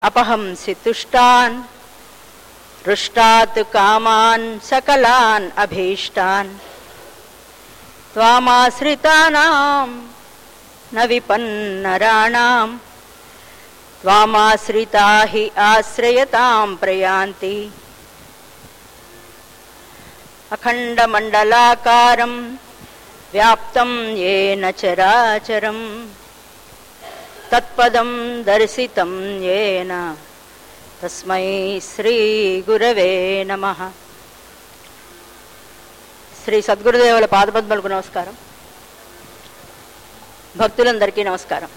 अपहंसि तुष्टान् हृष्टात् कामान् सकलान् अभीष्टान् त्वामाश्रितानां न विपन्नराणां त्वामाश्रिता हि आश्रयतां प्रयान्ति अखण्डमण्डलाकारं व्याप्तं येन चराचरम् తత్పదం దర్శితం ఏన తస్మై శ్రీ గురవే నమ శ్రీ సద్గురుదేవుల పాదపద్మలకు నమస్కారం భక్తులందరికీ నమస్కారం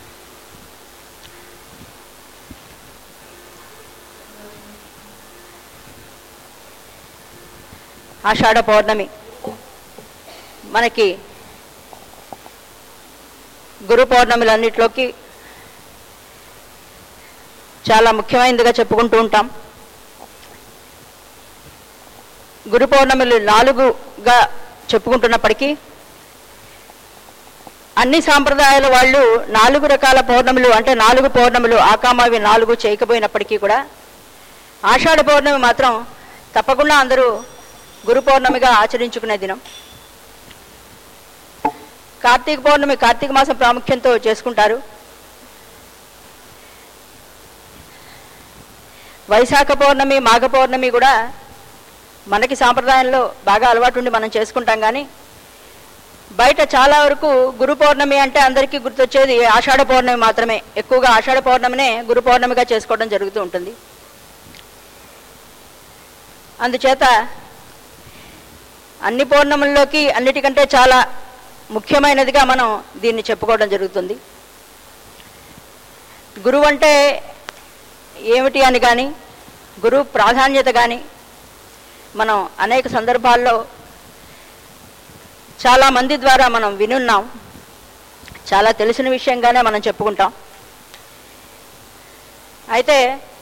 ఆషాఢ పౌర్ణమి మనకి గురు పౌర్ణమిలన్నిట్లోకి చాలా ముఖ్యమైనదిగా చెప్పుకుంటూ ఉంటాం గురు పౌర్ణమిలు నాలుగుగా చెప్పుకుంటున్నప్పటికీ అన్ని సాంప్రదాయాల వాళ్ళు నాలుగు రకాల పౌర్ణములు అంటే నాలుగు పౌర్ణములు ఆకామవి నాలుగు చేయకపోయినప్పటికీ కూడా ఆషాఢ పౌర్ణమి మాత్రం తప్పకుండా అందరూ గురు పౌర్ణమిగా ఆచరించుకునే దినం కార్తీక పౌర్ణమి కార్తీక మాసం ప్రాముఖ్యంతో చేసుకుంటారు వైశాఖ పౌర్ణమి మాఘ పౌర్ణమి కూడా మనకి సాంప్రదాయంలో బాగా అలవాటు ఉండి మనం చేసుకుంటాం కానీ బయట చాలా వరకు గురు పౌర్ణమి అంటే అందరికీ గుర్తొచ్చేది ఆషాఢ పౌర్ణమి మాత్రమే ఎక్కువగా ఆషాఢ పౌర్ణమినే గురు పౌర్ణమిగా చేసుకోవడం జరుగుతూ ఉంటుంది అందుచేత అన్ని పౌర్ణముల్లోకి అన్నిటికంటే చాలా ముఖ్యమైనదిగా మనం దీన్ని చెప్పుకోవడం జరుగుతుంది గురువు అంటే ఏమిటి అని కానీ గురువు ప్రాధాన్యత కానీ మనం అనేక సందర్భాల్లో చాలా మంది ద్వారా మనం వినున్నాం చాలా తెలిసిన విషయంగానే మనం చెప్పుకుంటాం అయితే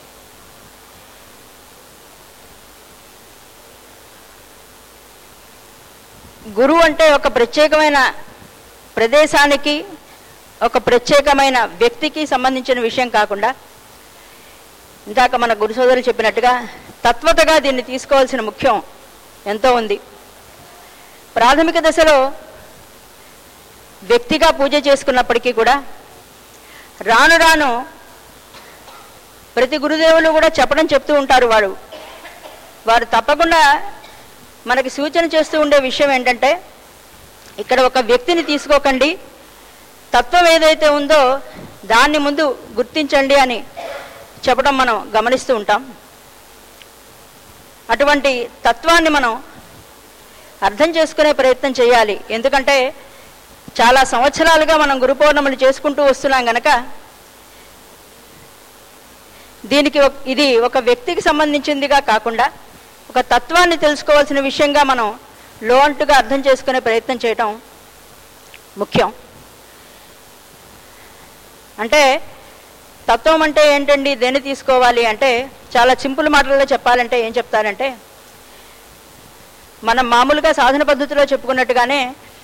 గురువు అంటే ఒక ప్రత్యేకమైన ప్రదేశానికి ఒక ప్రత్యేకమైన వ్యక్తికి సంబంధించిన విషయం కాకుండా ఇందాక మన గురు సోదరులు చెప్పినట్టుగా తత్వతగా దీన్ని తీసుకోవాల్సిన ముఖ్యం ఎంతో ఉంది ప్రాథమిక దశలో వ్యక్తిగా పూజ చేసుకున్నప్పటికీ కూడా రాను రాను ప్రతి గురుదేవులు కూడా చెప్పడం చెప్తూ ఉంటారు వారు వారు తప్పకుండా మనకి సూచన చేస్తూ ఉండే విషయం ఏంటంటే ఇక్కడ ఒక వ్యక్తిని తీసుకోకండి తత్వం ఏదైతే ఉందో దాన్ని ముందు గుర్తించండి అని చెప్పడం మనం గమనిస్తూ ఉంటాం అటువంటి తత్వాన్ని మనం అర్థం చేసుకునే ప్రయత్నం చేయాలి ఎందుకంటే చాలా సంవత్సరాలుగా మనం గురు పౌర్ణములు చేసుకుంటూ వస్తున్నాం గనక దీనికి ఒక- ఇది ఒక వ్యక్తికి సంబంధించిందిగా కాకుండా ఒక తత్వాన్ని తెలుసుకోవాల్సిన విషయంగా మనం లోంటుగా అర్థం చేసుకునే ప్రయత్నం చేయటం ముఖ్యం అంటే తత్వం అంటే ఏంటండి దేన్ని తీసుకోవాలి అంటే చాలా సింపుల్ మాటల్లో చెప్పాలంటే ఏం చెప్తారంటే మనం మామూలుగా సాధన పద్ధతిలో చెప్పుకున్నట్టుగానే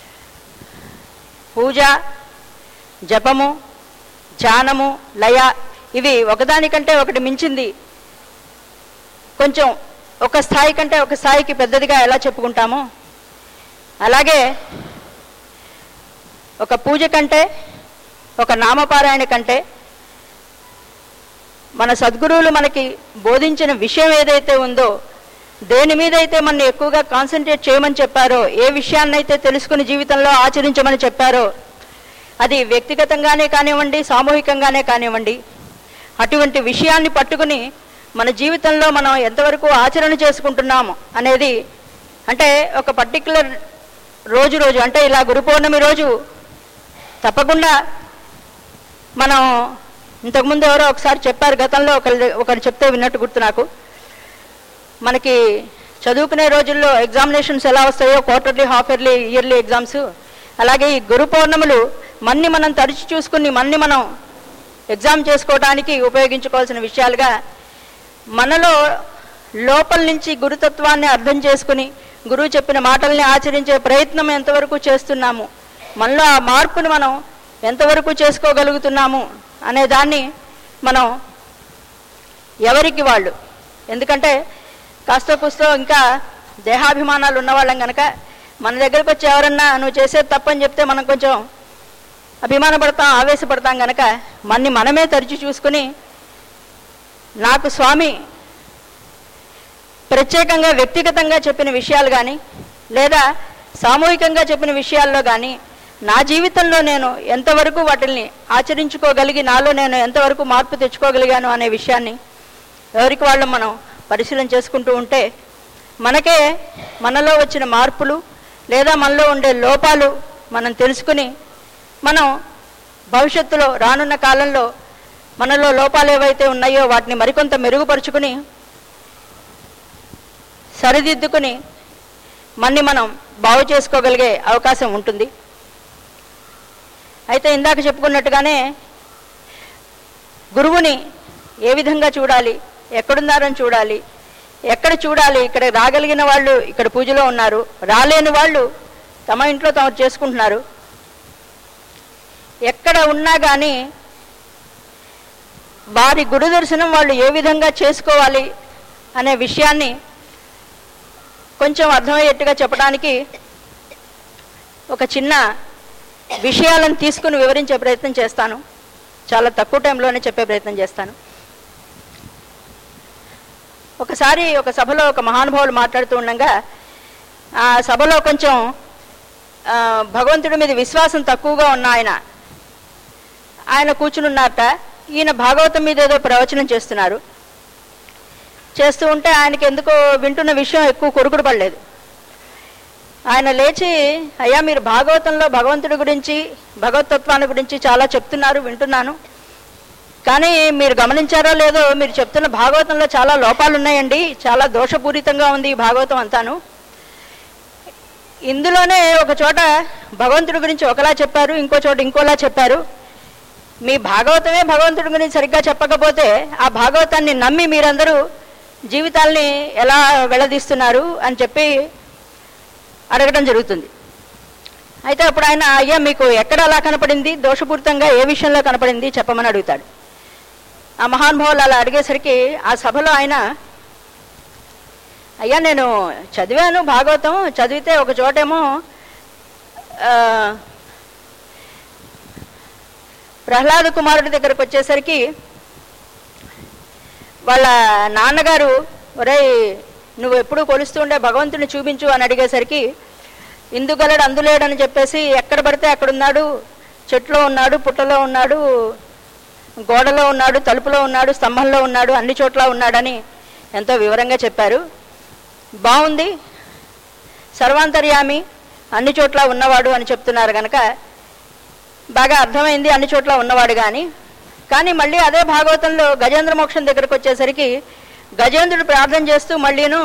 పూజ జపము ధ్యానము లయ ఇవి ఒకదానికంటే ఒకటి మించింది కొంచెం ఒక స్థాయి కంటే ఒక స్థాయికి పెద్దదిగా ఎలా చెప్పుకుంటామో అలాగే ఒక పూజ కంటే ఒక నామపారాయణ కంటే మన సద్గురువులు మనకి బోధించిన విషయం ఏదైతే ఉందో దేని మీద అయితే మన ఎక్కువగా కాన్సన్ట్రేట్ చేయమని చెప్పారో ఏ విషయాన్నైతే తెలుసుకుని జీవితంలో ఆచరించమని చెప్పారో అది వ్యక్తిగతంగానే కానివ్వండి సామూహికంగానే కానివ్వండి అటువంటి విషయాన్ని పట్టుకుని మన జీవితంలో మనం ఎంతవరకు ఆచరణ చేసుకుంటున్నాము అనేది అంటే ఒక పర్టికులర్ రోజు రోజు అంటే ఇలా గురు పౌర్ణమి రోజు తప్పకుండా మనం ఇంతకుముందు ఎవరో ఒకసారి చెప్పారు గతంలో ఒకరు ఒకరు చెప్తే విన్నట్టు గుర్తు నాకు మనకి చదువుకునే రోజుల్లో ఎగ్జామినేషన్స్ ఎలా వస్తాయో quarterly half yearly yearly exams అలాగే ఈ గురు పౌర్ణములు మన్ని మనం తరచి చూసుకుని మన్ని మనం ఎగ్జామ్ చేసుకోవడానికి ఉపయోగించుకోవాల్సిన విషయాలుగా మనలో లోపల నుంచి గురుతత్వాన్ని అర్థం చేసుకుని గురువు చెప్పిన మాటల్ని ఆచరించే ప్రయత్నం ఎంతవరకు చేస్తున్నాము మనలో ఆ మార్పుని మనం ఎంతవరకు చేసుకోగలుగుతున్నాము అనే దాన్ని మనం ఎవరికి వాళ్ళు ఎందుకంటే కాస్త కూస్తో ఇంకా దేహాభిమానాలు ఉన్నవాళ్ళం కనుక మన దగ్గరకు వచ్చి ఎవరన్నా నువ్వు చేసేది తప్పని చెప్తే మనం కొంచెం అభిమానపడతాం ఆవేశపడతాం కనుక మన్ని మనమే తరిచి చూసుకుని నాకు స్వామి ప్రత్యేకంగా వ్యక్తిగతంగా చెప్పిన విషయాలు కానీ లేదా సామూహికంగా చెప్పిన విషయాల్లో కానీ నా జీవితంలో నేను ఎంతవరకు వాటిని ఆచరించుకోగలిగి నాలో నేను ఎంతవరకు మార్పు తెచ్చుకోగలిగాను అనే విషయాన్ని ఎవరికి వాళ్ళు మనం పరిశీలన చేసుకుంటూ ఉంటే మనకే మనలో వచ్చిన మార్పులు లేదా మనలో ఉండే లోపాలు మనం తెలుసుకుని మనం భవిష్యత్తులో రానున్న కాలంలో మనలో లోపాలు ఏవైతే ఉన్నాయో వాటిని మరికొంత మెరుగుపరుచుకుని సరిదిద్దుకుని మన్ని మనం బాగు చేసుకోగలిగే అవకాశం ఉంటుంది అయితే ఇందాక చెప్పుకున్నట్టుగానే గురువుని ఏ విధంగా చూడాలి ఎక్కడున్నారని చూడాలి ఎక్కడ చూడాలి ఇక్కడ రాగలిగిన వాళ్ళు ఇక్కడ పూజలో ఉన్నారు రాలేని వాళ్ళు తమ ఇంట్లో తమరు చేసుకుంటున్నారు ఎక్కడ ఉన్నా కానీ వారి గురు దర్శనం వాళ్ళు ఏ విధంగా చేసుకోవాలి అనే విషయాన్ని కొంచెం అర్థమయ్యేట్టుగా చెప్పడానికి ఒక చిన్న విషయాలను తీసుకుని వివరించే ప్రయత్నం చేస్తాను చాలా తక్కువ టైంలోనే చెప్పే ప్రయత్నం చేస్తాను ఒకసారి ఒక సభలో ఒక మహానుభావులు మాట్లాడుతూ ఉండగా ఆ సభలో కొంచెం ఆ, భగవంతుడి మీద విశ్వాసం తక్కువగా ఉన్న ఆయన ఆయన కూర్చుని ఉన్నారట ఈయన భాగవతం మీద ఏదో ప్రవచనం చేస్తున్నారు చేస్తూ ఉంటే ఆయనకి ఎందుకో వింటున్న విషయం ఎక్కువ కొరుకుడు పడలేదు ఆయన లేచి అయ్యా మీరు భాగవతంలో భగవంతుడి గురించి భగవతత్వాన్ని గురించి చాలా చెప్తున్నారు వింటున్నాను కానీ మీరు గమనించారో లేదో మీరు చెప్తున్న భాగవతంలో చాలా లోపాలు ఉన్నాయండి చాలా దోషపూరితంగా ఉంది ఈ భాగవతం అంతాను ఇందులోనే ఒక చోట భగవంతుడి గురించి ఒకలా చెప్పారు ఇంకో చోట ఇంకోలా చెప్పారు మీ భాగవతమే భగవంతుడి గురించి సరిగ్గా చెప్పకపోతే ఆ భాగవతాన్ని నమ్మి మీరందరూ జీవితాల్ని ఎలా వెళ్ళదీస్తున్నారు అని చెప్పి అడగడం జరుగుతుంది అయితే అప్పుడు ఆయన అయ్యా మీకు ఎక్కడ అలా కనపడింది దోషపూరితంగా ఏ విషయంలో కనపడింది చెప్పమని అడుగుతాడు ఆ మహానుభావులు అలా అడిగేసరికి ఆ సభలో ఆయన అయ్యా నేను చదివాను భాగవతం చదివితే ఒక చోటేమో ఆ, ప్రహ్లాద కుమారుడి దగ్గరకు వచ్చేసరికి వాళ్ళ నాన్నగారు ఒరేయ్ నువ్వు ఎప్పుడు కొలుస్తూ ఉండే భగవంతుని చూపించు అని అడిగేసరికి ఇందుగలడు అందులేడని చెప్పేసి ఎక్కడ పడితే అక్కడ ఉన్నాడు చెట్లో ఉన్నాడు పుట్టలో ఉన్నాడు గోడలో ఉన్నాడు తలుపులో ఉన్నాడు స్తంభంలో ఉన్నాడు అన్ని చోట్ల ఉన్నాడని ఎంతో వివరంగా చెప్పారు బాగుంది సర్వాంతర్యామి అన్ని చోట్ల ఉన్నవాడు అని చెప్తున్నారు కనుక బాగా అర్థమైంది అన్ని చోట్ల ఉన్నవాడు కానీ కానీ మళ్ళీ అదే భాగవతంలో గజేంద్ర మోక్షం దగ్గరకు వచ్చేసరికి గజేంద్రుడు ప్రార్థన చేస్తూ మళ్ళీను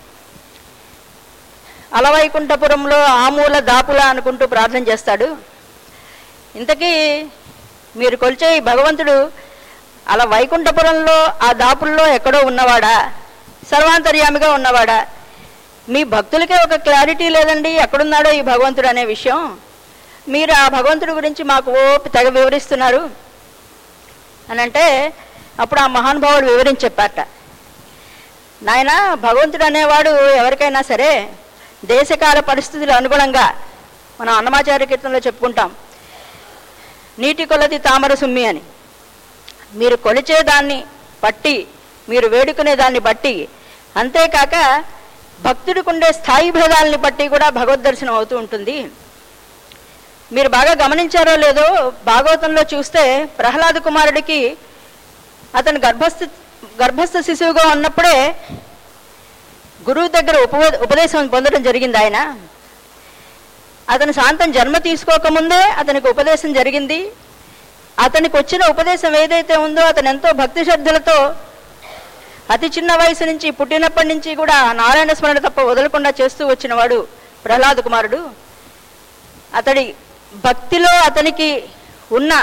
అలవైకుంఠపురంలో ఆమూల దాపుల అనుకుంటూ ప్రార్థన చేస్తాడు ఇంతకీ మీరు కొలిచే ఈ భగవంతుడు అలా వైకుంఠపురంలో ఆ దాపుల్లో ఎక్కడో ఉన్నవాడా సర్వాంతర్యామిగా ఉన్నవాడా మీ భక్తులకే ఒక క్లారిటీ లేదండి ఎక్కడున్నాడో ఈ భగవంతుడు అనే విషయం మీరు ఆ భగవంతుడి గురించి మాకు ఓ తెగ వివరిస్తున్నారు అని అంటే అప్పుడు ఆ మహానుభావుడు వివరించి చెప్పారట నాయన భగవంతుడు అనేవాడు ఎవరికైనా సరే దేశకాల పరిస్థితులు అనుగుణంగా మనం అన్నమాచార్య కీర్తనలో చెప్పుకుంటాం నీటి కొలది తామర సుమ్మి అని మీరు కొలిచే దాన్ని బట్టి మీరు వేడుకునే దాన్ని బట్టి అంతేకాక భక్తుడికి ఉండే స్థాయి భేదాలని బట్టి కూడా భగవద్ దర్శనం అవుతూ ఉంటుంది మీరు బాగా గమనించారో లేదో భాగవతంలో చూస్తే ప్రహ్లాద కుమారుడికి అతను గర్భస్థ గర్భస్థ శిశువుగా ఉన్నప్పుడే గురువు దగ్గర ఉప ఉపదేశం పొందడం జరిగింది ఆయన అతను శాంతం జన్మ తీసుకోకముందే అతనికి ఉపదేశం జరిగింది అతనికి వచ్చిన ఉపదేశం ఏదైతే ఉందో అతను ఎంతో భక్తి శ్రద్ధలతో అతి చిన్న వయసు నుంచి పుట్టినప్పటి నుంచి కూడా నారాయణ స్మరణ తప్ప వదలకుండా చేస్తూ వచ్చినవాడు ప్రహ్లాద కుమారుడు అతడి భక్తిలో అతనికి ఉన్న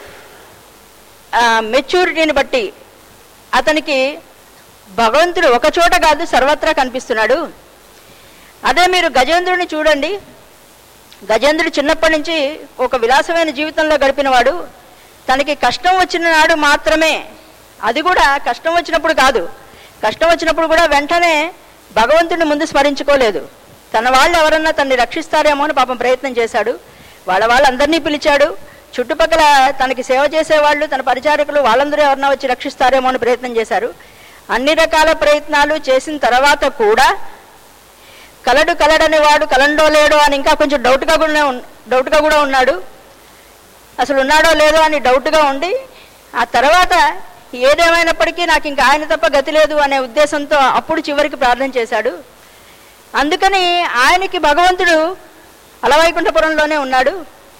మెచ్యూరిటీని బట్టి అతనికి భగవంతుడు ఒక చోట కాదు సర్వత్రా కనిపిస్తున్నాడు అదే మీరు గజేంద్రుని చూడండి గజేంద్రుడు చిన్నప్పటి నుంచి ఒక విలాసమైన జీవితంలో గడిపినవాడు తనకి కష్టం వచ్చిన నాడు మాత్రమే అది కూడా కష్టం వచ్చినప్పుడు కాదు కష్టం వచ్చినప్పుడు కూడా వెంటనే భగవంతుడిని ముందు స్మరించుకోలేదు తన వాళ్ళు ఎవరన్నా తనని రక్షిస్తారేమో అని పాపం ప్రయత్నం చేశాడు వాళ్ళ వాళ్ళందరినీ పిలిచాడు చుట్టుపక్కల తనకి సేవ చేసేవాళ్ళు తన పరిచారకులు వాళ్ళందరూ ఎవరన్నా వచ్చి రక్షిస్తారేమో అని ప్రయత్నం చేశారు అన్ని రకాల ప్రయత్నాలు చేసిన తర్వాత కూడా కలడు కలడని వాడు కలండో లేడో అని ఇంకా కొంచెం డౌట్గా కూడా ఉన్- డౌట్గా కూడా ఉన్నాడు అసలు ఉన్నాడో లేదో అని డౌట్గా ఉండి ఆ తర్వాత ఏదేమైనప్పటికీ నాకు ఇంకా ఆయన తప్ప గతి లేదు అనే ఉద్దేశంతో అప్పుడు చివరికి ప్రార్థన చేశాడు అందుకని ఆయనకి భగవంతుడు అలవైకుంఠపురంలోనే ఉన్నాడు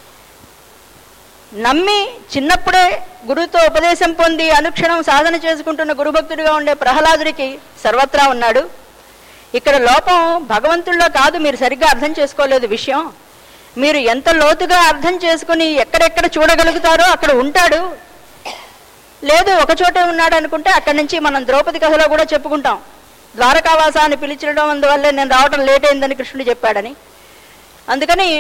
నమ్మి చిన్నప్పుడే గురువుతో ఉపదేశం పొంది అనుక్షణం సాధన చేసుకుంటున్న గురుభక్తుడిగా ఉండే ప్రహ్లాదుడికి సర్వత్రా ఉన్నాడు ఇక్కడ లోపం భగవంతుల్లో కాదు మీరు సరిగ్గా అర్థం చేసుకోలేదు విషయం మీరు ఎంత లోతుగా అర్థం చేసుకుని ఎక్కడెక్కడ చూడగలుగుతారో అక్కడ ఉంటాడు లేదు ఒక చోటే ఉన్నాడు అనుకుంటే అక్కడి నుంచి మనం ద్రౌపది కథలో కూడా చెప్పుకుంటాం ద్వారకావాస అని పిలిచడం అందువల్లే నేను రావటం లేట్ అయిందని కృష్ణుడు చెప్పాడని అందుకని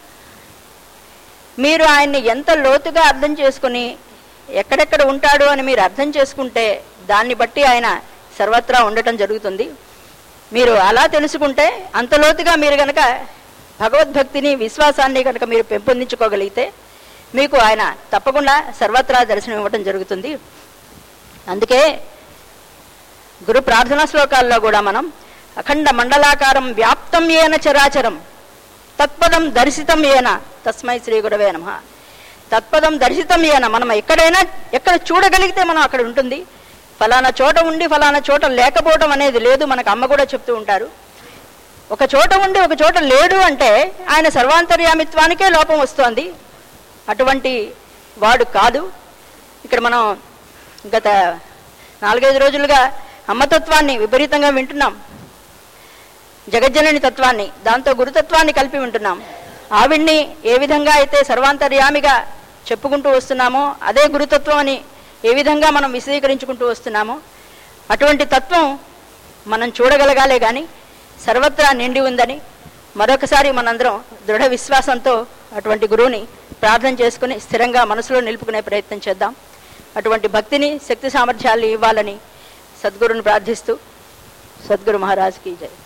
మీరు ఆయన్ని ఎంత లోతుగా అర్థం చేసుకుని ఎక్కడెక్కడ ఉంటాడు అని మీరు అర్థం చేసుకుంటే దాన్ని బట్టి ఆయన సర్వత్రా ఉండటం జరుగుతుంది మీరు అలా తెలుసుకుంటే అంత లోతుగా మీరు కనుక భగవద్భక్తిని విశ్వాసాన్ని కనుక మీరు పెంపొందించుకోగలిగితే మీకు ఆయన తప్పకుండా సర్వత్రా దర్శనం ఇవ్వటం జరుగుతుంది అందుకే గురు ప్రార్థనా శ్లోకాల్లో కూడా మనం అఖండ మండలాకారం వ్యాప్తం ఏన చరాచరం తత్పదం దర్శితం ఏన తస్మై శ్రీ గురవే నమ తత్పదం దర్శితం ఏన మనం ఎక్కడైనా ఎక్కడ చూడగలిగితే మనం అక్కడ ఉంటుంది ఫలానా చోట ఉండి ఫలానా చోట లేకపోవడం అనేది లేదు మనకు అమ్మ కూడా చెప్తూ ఉంటారు ఒక చోట ఉండి ఒక చోట లేడు అంటే ఆయన సర్వాంతర్యామిత్వానికే లోపం వస్తోంది అటువంటి వాడు కాదు ఇక్కడ మనం గత నాలుగైదు రోజులుగా అమ్మతత్వాన్ని విపరీతంగా వింటున్నాం జగజ్జనని తత్వాన్ని దాంతో గురుతత్వాన్ని కలిపి వింటున్నాం ఆవిడ్ని ఏ విధంగా అయితే సర్వాంతర్యామిగా చెప్పుకుంటూ వస్తున్నామో అదే గురుతత్వం అని ఏ విధంగా మనం విశదీకరించుకుంటూ వస్తున్నామో అటువంటి తత్వం మనం చూడగలగాలే కానీ సర్వత్రా నిండి ఉందని మరొకసారి మనందరం దృఢ విశ్వాసంతో అటువంటి గురువుని ప్రార్థన చేసుకుని స్థిరంగా మనసులో నిలుపుకునే ప్రయత్నం చేద్దాం అటువంటి భక్తిని శక్తి సామర్థ్యాలు ఇవ్వాలని సద్గురుని ప్రార్థిస్తూ సద్గురు మహారాజ్కి జై